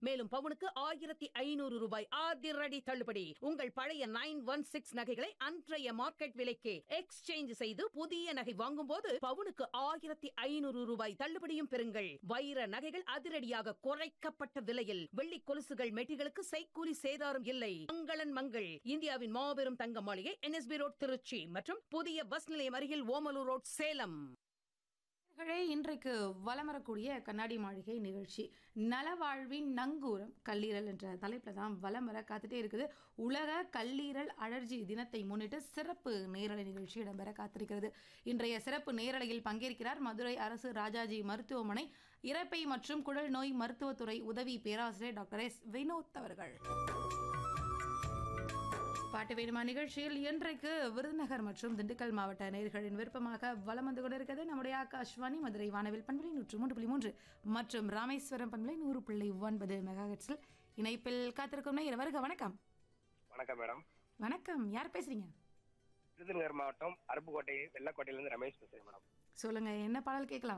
மேலும் பவுனுக்கு ஆயிரத்தி ஐநூறு ரூபாய் அதிரடி தள்ளுபடி உங்கள் பழைய நைன் ஒன் சிக்ஸ் நகைகளை அன்றைய மார்க்கெட் விலைக்கு எக்ஸ்சேஞ்ச் செய்து புதிய நகை வாங்கும்போது பவுனுக்கு ஆயிரத்தி ஐநூறு ரூபாய் தள்ளுபடியும் பெறுங்கள் வைர நகைகள் அதிரடியாக குறைக்கப்பட்ட விலையில் வெள்ளி கொலுசுகள் மெட்டிகளுக்கு செய்கூலி சேதாரம் இல்லை மங்களன் மங்கள் இந்தியாவின் மாபெரும் தங்க மாளிகை என்எஸ்பி ரோட் திருச்சி மற்றும் புதிய பஸ் நிலையம் அருகில் ஓமலூர் ரோட் சேலம் நேயர்களே, இன்றைக்கு வலம் வரக்கூடிய கண்ணாடி மாளிகை நிகழ்ச்சி நலவாழ்வின் நங்கூரம் கல்லீரல் என்ற தலைப்பில் தான் வலம் வர காத்துட்டே இருக்குது உலக கல்லீரல் அலர்ஜி தினத்தை முன்னிட்டு சிறப்பு நேரலை நிகழ்ச்சி இடம்பெற காத்திருக்கிறது இன்றைய சிறப்பு நேரலையில் பங்கேற்கிறார் மதுரை அரசு ராஜாஜி மருத்துவமனை இரைப்பை மற்றும் குடல் நோய் மருத்துவத்துறை உதவி பேராசிரியர் டாக்டர் எஸ் வினோத் அவர்கள் பாட்டு வேணுமா நிகழ்ச்சியில் இன்றைக்கு விருதுநகர் மற்றும் திண்டுக்கல் மாவட்ட நேர்களின் விருப்பமாக வலம் வந்து கொண்டிருக்கிறது நம்முடைய ஆகாஷ்வாணி மதுரை வானவில் பண்பலை நூற்று மூன்று புள்ளி மூன்று மற்றும் ராமேஸ்வரம் பண்பலை நூறு புள்ளி ஒன்பது மெகாஹெட்ஸில் இணைப்பில் காத்திருக்கும் நேயர் வருக வணக்கம் வணக்கம் மேடம் வணக்கம் யார் பேசுறீங்க விருதுநகர் மாவட்டம் அருப்புக்கோட்டை வெள்ளக்கோட்டையிலேருந்து ரமேஷ் பேசுறேன் மேடம் சொல்லுங்க என்ன பாடல் கேட்கலாம்